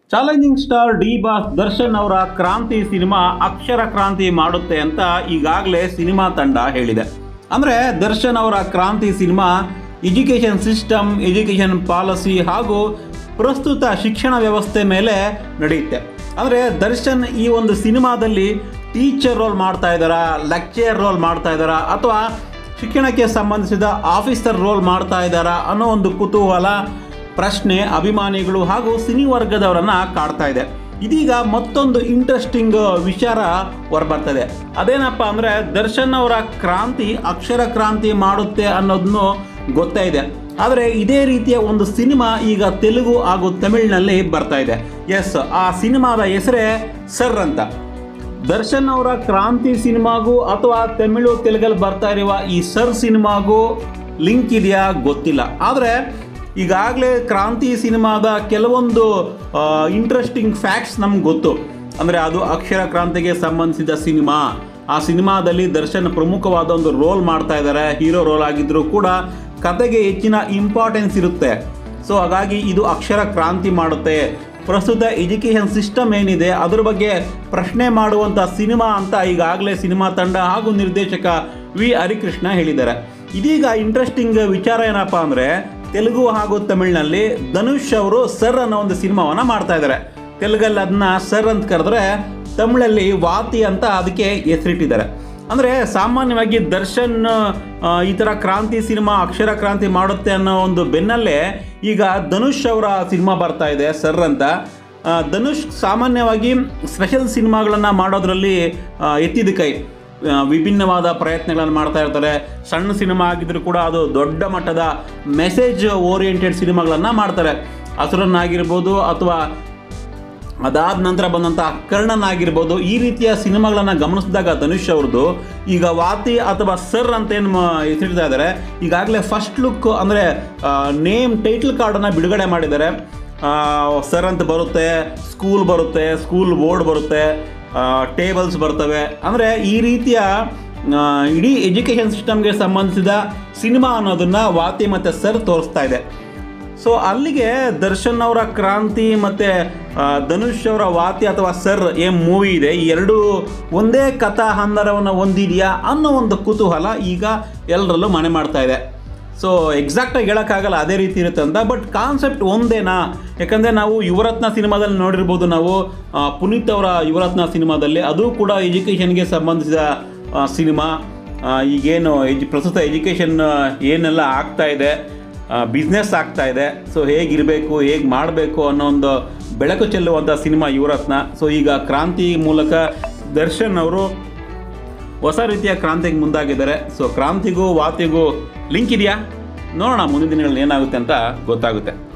challenging star D boss Darshan ಅವರ Kranti cinema ಅಕ್ಷರ ಕ್ರಾಂತಿ ಮಾಡುತ್ತೆ ಅಂತ ಈಗಾಗಲೇ ಸಿನಿಮಾ ತಂಡ ಹೇಳಿದೆ ಅಂದರೆ ದರ್ಶನ್ ಅವರ Kranti cinema education system education policy ಹಾಗೂ ಪ್ರಸ್ತುತ ಶಿಕ್ಷಣ ವ್ಯವಸ್ಥೆ ಮೇಲೆ ನಡೆಯುತ್ತೆ ಅಂದರೆ ದರ್ಶನ್ ಈ ಒಂದು ಸಿನಿಮಾದಲ್ಲಿ ಟೀಚರ್ ರೋಲ್ ಮಾಡ್ತಾ ಇದ್ದಾರಾ ಲೆಕ್ಚರ್ ರೋಲ್ ಮಾಡ್ತಾ ಇದ್ದಾರಾ ಅಥವಾ ಶಿಕ್ಷಣಕ್ಕೆ ಸಂಬಂಧಿಸಿದ ಆಫೀಸರ್ ರೋಲ್ ಮಾಡ್ತಾ ಇದ್ದಾರಾ ಅನ್ನೋ ಒಂದು ಕುತೂಹಲ ಪ್ರಶ್ನೆ ಅಭಿಮಾನಿಗಳು ಹಾಗೂ ಸಿನಿ ವರ್ಗದವರನ್ನ ಕಾಡ್ತಾ ಇದೆ ಇದೀಗ ಮತ್ತೊಂದು ಇಂಟ್ರೆಸ್ಟಿಂಗ್ ವಿಚಾರ ಹೊರಬರ್ತದೆ ಅದೇನಪ್ಪ ಅಂದರೆ ದರ್ಶನ್ ಅವರ ಕ್ರಾಂತಿ ಅಕ್ಷರ ಕ್ರಾಂತಿ ಮಾಡುತ್ತೆ ಅನ್ನೋದನ್ನು ಗೊತ್ತೇ ಇದೆ ಆದರೆ ಇದೇ ರೀತಿಯ ಒಂದು ಸಿನಿಮಾ ಈಗ ತೆಲುಗು ಹಾಗೂ ತಮಿಳಿನಲ್ಲಿ ಬರ್ತಾ ಇದೆ ಎಸ್ ಆ ಸಿನಿಮಾದ ಹೆಸರೇ ಸರ್ ಅಂತ ದರ್ಶನ್ ಅವರ ಕ್ರಾಂತಿ ಸಿನಿಮಾಗೂ ಅಥವಾ ತಮಿಳು ತೆಲುಗಲ್ಲಿ ಬರ್ತಾ ಇರುವ ಈ ಸರ್ ಸಿನಿಮಾಗೂ ಲಿಂಕ್ ಇದೆಯಾ ಗೊತ್ತಿಲ್ಲ ಆದರೆ ಈಗಾಗಲೇ ಕ್ರಾಂತಿ ಸಿನಿಮಾದ ಕೆಲವೊಂದು ಇಂಟ್ರೆಸ್ಟಿಂಗ್ ಫ್ಯಾಕ್ಟ್ಸ್ ನಮ್ಗೆ ಗೊತ್ತು ಅಂದರೆ ಅದು ಅಕ್ಷರ ಕ್ರಾಂತಿಗೆ ಸಂಬಂಧಿಸಿದ ಸಿನಿಮಾ ಆ ಸಿನಿಮಾದಲ್ಲಿ ದರ್ಶನ್ ಪ್ರಮುಖವಾದ ಒಂದು ರೋಲ್ ಮಾಡ್ತಾ ಇದ್ದಾರೆ ಹೀರೋ ರೋಲ್ ಆಗಿದ್ದರೂ ಕೂಡ ಕತೆಗೆ ಹೆಚ್ಚಿನ ಇಂಪಾರ್ಟೆನ್ಸ್ ಇರುತ್ತೆ ಸೊ ಹಾಗಾಗಿ ಇದು ಅಕ್ಷರ ಕ್ರಾಂತಿ ಮಾಡುತ್ತೆ ಪ್ರಸ್ತುತ ಎಜುಕೇಷನ್ ಸಿಸ್ಟಮ್ ಏನಿದೆ ಅದ್ರ ಬಗ್ಗೆ ಪ್ರಶ್ನೆ ಮಾಡುವಂಥ ಸಿನಿಮಾ ಅಂತ ಈಗಾಗಲೇ ಸಿನಿಮಾ ತಂಡ ಹಾಗೂ ನಿರ್ದೇಶಕ ವಿ ಹರಿಕೃಷ್ಣ ಹೇಳಿದ್ದಾರೆ ಇದೀಗ ಇಂಟ್ರೆಸ್ಟಿಂಗ್ ವಿಚಾರ ಏನಪ್ಪ ಅಂದರೆ ತೆಲುಗು ಹಾಗೂ ತಮಿಳಿನಲ್ಲಿ ಧನುಷ್ ಅವರು ಸರ್ ಅನ್ನೋ ಒಂದು ಸಿನಿಮಾವನ್ನು ಮಾಡ್ತಾ ಇದ್ದಾರೆ ತೆಲುಗಲ್ಲಿ ಅದನ್ನ ಸರ್ ಅಂತ ಕರೆದ್ರೆ ತಮಿಳಲ್ಲಿ ವಾತಿ ಅಂತ ಅದಕ್ಕೆ ಹೆಸರಿಟ್ಟಿದ್ದಾರೆ ಅಂದರೆ ಸಾಮಾನ್ಯವಾಗಿ ದರ್ಶನ್ ಆ, ಈ ಥರ ಕ್ರಾಂತಿ ಸಿನಿಮಾ ಅಕ್ಷರ ಕ್ರಾಂತಿ ಮಾಡುತ್ತೆ ಅನ್ನೋ ಒಂದು ಬೆನ್ನಲ್ಲೇ ಈಗ ಧನುಷ್ ಅವರ ಸಿನಿಮಾ ಬರ್ತಾ ಇದೆ ಸರ್ ಅಂತ ಆ, ಧನುಷ್ ಸಾಮಾನ್ಯವಾಗಿ ಸ್ಪೆಷಲ್ ಸಿನಿಮಾಗಳನ್ನು ಮಾಡೋದ್ರಲ್ಲಿ ಆ, ಎತ್ತಿದ ಕೈ ಆ, ವಿಭಿನ್ನವಾದ ಪ್ರಯತ್ನಗಳನ್ನು ಮಾಡ್ತಾ ಇರ್ತಾರೆ ಸಣ್ಣ ಸಿನಿಮಾ ಆಗಿದ್ರು ಕೂಡ ಅದು ದೊಡ್ಡ ಮಟ್ಟದ ಮೆಸೇಜ್ ಓರಿಯೆಂಟೆಡ್ ಸಿನಿಮಾಗಳನ್ನು ಮಾಡ್ತಾರೆ ಹಸುರನ್ನಾಗಿರ್ಬೋದು ಅಥವಾ ಅದಾದ ನಂತರ ಬಂದಂಥ ಕರ್ಣನ್ ಆಗಿರ್ಬೋದು ಈ ರೀತಿಯ ಸಿನಿಮಾಗಳನ್ನು ಗಮನಿಸಿದಾಗ ಧನುಷ್ ಅವ್ರದ್ದು ಈಗ ವಾತಿ ಅಥವಾ ಸರ್ ಅಂತ ಏನು ಹೆಸರಿಡ್ತಾ ಇದ್ದಾರೆ ಈಗಾಗಲೇ ಫಸ್ಟ್ ಲುಕ್ ಅಂದರೆ ನೇಮ್ ಟೈಟಲ್ ಕಾರ್ಡನ್ನು ಬಿಡುಗಡೆ ಮಾಡಿದ್ದಾರೆ ಸರ್ ಅಂತ ಬರುತ್ತೆ ಸ್ಕೂಲ್ ಬರುತ್ತೆ ಸ್ಕೂಲ್ ಬೋರ್ಡ್ ಬರುತ್ತೆ ಟೇಬಲ್ಸ್ ಬರ್ತವೆ ಅಂದರೆ ಈ ರೀತಿಯ ಆ, ಇಡೀ ಎಜುಕೇಷನ್ ಸಿಸ್ಟಮ್ಗೆ ಸಂಬಂಧಿಸಿದ ಸಿನಿಮಾ ಅನ್ನೋದನ್ನು ವಾತಿ ಮತ್ತು ಸರ್ ತೋರಿಸ್ತಾ ಇದೆ ಸೊ ಅಲ್ಲಿಗೆ ದರ್ಶನ್ ಅವರ ಕ್ರಾಂತಿ ಮತ್ತು ಧನುಷ್ ಅವರ ವಾತಿ ಅಥವಾ ಸರ್ ಏನ್ ಮೂವಿ ಇದೆ ಈ ಎರಡು ಒಂದೇ ಕಥಾ ಹಂದರವನ್ನು ಹೊಂದಿದೆಯಾ ಅನ್ನೋ ಒಂದು ಕುತೂಹಲ ಈಗ ಎಲ್ಲರಲ್ಲೂ ಮನೆ ಮಾಡ್ತಾ ಇದೆ ಸೊ ಎಕ್ಸಾಕ್ಟಾಗಿ ಹೇಳೋಕ್ಕಾಗಲ್ಲ ಅದೇ ರೀತಿ ಇರುತ್ತೆ ಅಂತ ಬಟ್ ಕಾನ್ಸೆಪ್ಟ್ ಒಂದೇನಾ ಯಾಕಂದರೆ ನಾವು ಯುವರತ್ನ ಸಿನಿಮಾದಲ್ಲಿ ನೋಡಿರ್ಬೋದು ನಾವು ಆ, ಪುನೀತ್ ಅವರ ಯುವರತ್ನ ಸಿನಿಮಾದಲ್ಲಿ ಅದು ಕೂಡ ಎಜುಕೇಷನ್ಗೆ ಸಂಬಂಧಿಸಿದ ಆ, ಸಿನಿಮಾ ಆ, ಈಗೇನು ಎಜು ಪ್ರಸ್ತುತ ಎಜುಕೇಷನ್ ಏನೆಲ್ಲ ಆಗ್ತಾ ಇದೆ ಬಿಸ್ನೆಸ್ ಆಗ್ತಾ ಇದೆ ಸೊ ಹೇಗಿರಬೇಕು ಹೇಗೆ ಮಾಡಬೇಕು ಅನ್ನೋ ಒಂದು ಬೆಳಕು ಚೆಲ್ಲುವಂಥ ಸಿನಿಮಾ ಯುವರತ್ನ ಸೊ ಈಗ ಕ್ರಾಂತಿ ಮೂಲಕ ದರ್ಶನ್ ಅವರು ಹೊಸ ರೀತಿಯ ಕ್ರಾಂತಿಗೆ ಮುಂದಾಗಿದ್ದಾರೆ ಸೊ ಕ್ರಾಂತಿಗೂ ವಾತಿಗೂ ಲಿಂಕ್ ಇದೆಯಾ ನೋಡೋಣ ಮುಂದಿನ ದಿನಗಳಲ್ಲಿ ಏನಾಗುತ್ತೆ ಅಂತ ಗೊತ್ತಾಗುತ್ತೆ